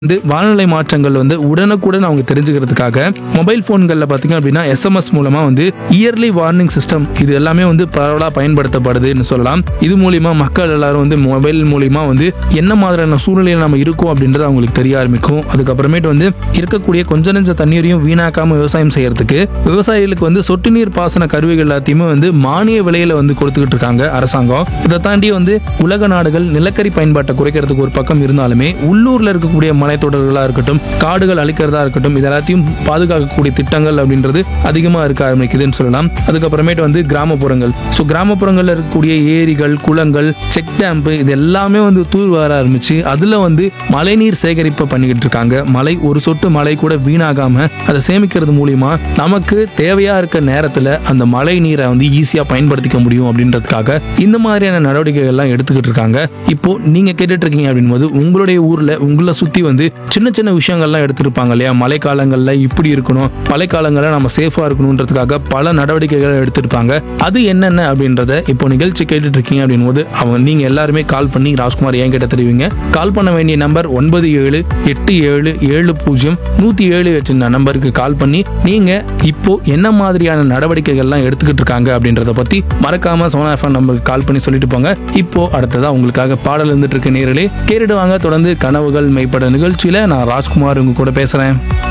வந்து வானிலை மாற்றங்கள் வந்து உடனுக்குடன் அவங்க தெரிஞ்சுக்கிறதுக்காக மொபைல் ஃபோன்களில் பார்த்தீங்க அப்படின்னா எஸ்எம்எஸ் மூலமாக வந்து இயர்லி வார்னிங் சிஸ்டம் இது எல்லாமே வந்து பரவலாக பயன்படுத்தப்படுதுன்னு சொல்லலாம் இது மூலிமா மக்கள் எல்லாரும் வந்து மொபைல் மூலிமா வந்து என்ன மாதிரியான சூழ்நிலையில் நம்ம இருக்கோம் அப்படின்றது அவங்களுக்கு தெரிய ஆரம்பிக்கும் அதுக்கப்புறமேட்டு வந்து இருக்கக்கூடிய கொஞ்ச நெஞ்ச தண்ணீரையும் வீணாக்காம விவசாயம் செய்யறதுக்கு விவசாயிகளுக்கு வந்து சொட்டு நீர் பாசன கருவிகள் எல்லாத்தையுமே வந்து மானிய விலையில வந்து கொடுத்துக்கிட்டு இருக்காங்க அரசாங்கம் இதை தாண்டி வந்து உலக நாடுகள் நிலக்கரி பயன்பாட்டை குறைக்கிறதுக்கு ஒரு பக்கம் இருந்தாலுமே உள்ளூர்ல இருக்கக்கூடிய மலைத்தொடர்களா இருக்கட்டும் காடுகள் அழிக்கிறதா இருக்கட்டும் இது எல்லாத்தையும் பாதுகாக்கக்கூடிய திட்டங்கள் அப்படின்றது அதிகமா இருக்க ஆரம்பிக்குதுன்னு சொல்லலாம் அதுக்கப்புறமேட்டு வந்து கிராமப்புறங்கள் ஸோ கிராமப்புறங்கள்ல இருக்கக்கூடிய ஏரிகள் குளங்கள் செக் டேம்ப் இது எல்லாமே வந்து தூர் வர ஆரம்பிச்சு அதுல வந்து மழைநீர் சேகரிப்பு பண்ணிக்கிட்டு இருக்காங்க மழை ஒரு சொட்டு மழை கூட வீணாகாம அதை சேமிக்கிறது மூலியமா நமக்கு தேவையா இருக்க நேரத்துல அந்த மழை நீரை வந்து ஈஸியா பயன்படுத்திக்க முடியும் அப்படின்றதுக்காக இந்த மாதிரியான நடவடிக்கைகள் எல்லாம் எடுத்துக்கிட்டு இருக்காங்க இப்போ நீங்க கேட்டுட்டு இருக்கீங்க அப்படின்போது உங்களுடைய ஊர்ல உங்களை சுத்தி வந்து சின்ன சின்ன விஷயங்கள்லாம் எடுத்திருப்பாங்க இல்லையா மழை காலங்கள்ல இப்படி இருக்கணும் மழை காலங்கள்ல நம்ம சேஃபா இருக்கணுன்றதுக்காக பல நடவடிக்கைகள் எடுத்திருப்பாங்க அது என்னென்ன அப்படின்றத இப்போ நிகழ்ச்சி கேட்டுட்டு இருக்கீங்க அப்படின்போது அவங்க நீங்க எல்லாருமே கால் பண்ணி ராஜ்குமார் ஏன் கிட்ட தெரிவிங்க கால் பண்ண வேண்டிய நம்பர் ஒன்பது ஏழு எட்டு ஏழு ஏழு பூஜ்ஜியம் நூத்தி ஏழு எட்டு நம்பருக்கு கால் பண்ணி நீங்க இப்போ என்ன மாதிரியான நடவடிக்கைகள்லாம் எடுத்துக்கிட்டு இருக்காங்க அப்படின்றத பத்தி மறக்காம சோனா எஃப்எம் நம்பருக்கு கால் பண்ணி சொல்லிட்டு போங்க இப்போ அடுத்ததா உங்களுக்காக பாடல் இருந்துட்டு இருக்க நேரலே கேட்டுட்டு வாங்க தொடர்ந்து கனவுகள் மெய்ப்பட நிகழ்ச்சியில நான் ராஜ்குமார் உங்க கூட பேசுறேன்